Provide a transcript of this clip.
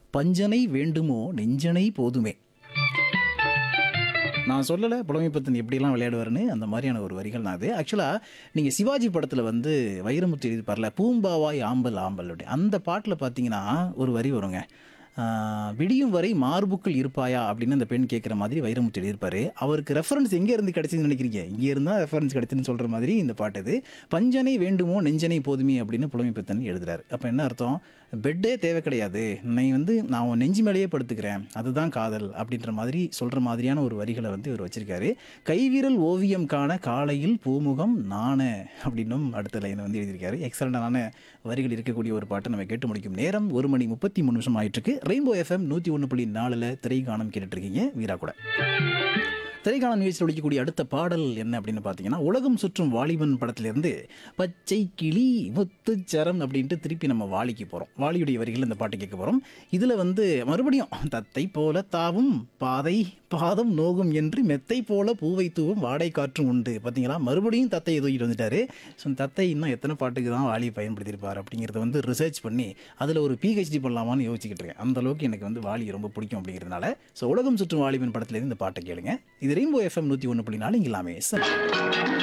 பஞ்சனை வேண்டுமோ நெஞ்சனை போதுமே நான் சொல்லலை புலமைப்பத்தன் எப்படிலாம் விளையாடுவாருன்னு அந்த மாதிரியான ஒரு வரிகள் நான் அது ஆக்சுவலாக நீங்கள் சிவாஜி படத்தில் வந்து வைரமுத்து எழுதிப்பார்ல பூம்பாவாய் ஆம்பல் ஆம்பல் அப்படி அந்த பாட்டில் பார்த்தீங்கன்னா ஒரு வரி வருங்க ஆஹ், விடியும் வரை மார்புக்குள் இருப்பாயா அப்படின்னு அந்த பெண் கேட்குற மாதிரி வைரமுத்து எழுதியிருப்பாரு அவருக்கு ரெஃபரன்ஸ் எங்கே இருந்து கிடைச்சதுன்னு நினைக்கிறீங்க இங்கே இருந்தால் ரெஃபரன்ஸ் கிடைச்சுன்னு சொல்கிற மாதிரி இந்த பாட்டு இது பஞ்சனை வேண்டுமோ நெஞ்சனை போதுமே அப்படின்னு புலமைப்பத்தன் எழுதுறாரு அப்போ என்ன அர்த்தம் பெட்டே தேவை கிடையாது நீ வந்து நான் உன் நெஞ்சு மேலேயே படுத்துக்கிறேன் அதுதான் காதல் அப்படின்ற மாதிரி சொல்கிற மாதிரியான ஒரு வரிகளை வந்து இவர் வச்சிருக்காரு கைவிரல் ஓவியம் காண காலையில் பூமுகம் நாண அப்படின்னும் அடுத்த லைனை வந்து எழுதியிருக்காரு எக்ஸலண்டான வரிகள் இருக்கக்கூடிய ஒரு பாட்டை நம்ம கேட்டு முடிக்கும் நேரம் ஒரு மணி முப்பத்தி மூணு நிமிஷம் ஆயிட்டு இருக்கு ரெயின்போ எஃப்எம் நூற்றி ஒன்று புள்ளி நாலில் திரைக்காணம் கேட்டுட்டு இருக்கீங்க வீரா கூட திரைக்காணம் நிகழ்ச்சியில் ஒழிக்கக்கூடிய அடுத்த பாடல் என்ன அப்படின்னு பார்த்தீங்கன்னா உலகம் சுற்றும் வாலிபன் படத்திலிருந்து பச்சை கிளி முத்துச்சரம் அப்படின்ட்டு திருப்பி நம்ம வாலிக்கு போகிறோம் வாலியுடைய வரிகள் இந்த பாட்டு கேட்க போகிறோம் இதில் வந்து மறுபடியும் தத்தை போல தாவும் பாதை பாதம் நோகும் என்று மெத்தை போல பூவை தூவும் வாடை காற்றும் உண்டு பார்த்தீங்களா மறுபடியும் தத்தையை தூக்கிட்டு வந்துட்டாரு ஸோ தத்தை இன்னும் எத்தனை பாட்டுக்கு தான் வாலியை பயன்படுத்தியிருப்பார் அப்படிங்கிறத வந்து ரிசர்ச் பண்ணி அதில் ஒரு பிஹெச்டி பண்ணலாமான்னு யோசிச்சுக்கிட்டு இருக்கேன் அந்த அளவுக்கு எனக்கு வந்து வாலி ரொம்ப பிடிக்கும் அப்படிங்கிறதுனால ஸோ உலகம் சுற்றும் வாலிபன் படத்துலேருந்து இந்த பாட்டை கேளுங்க இது ரெயின்போ எஃப்எம் நூற்றி ஒன்று புள்ளி நாலு இங்கே எல்லாமே சரி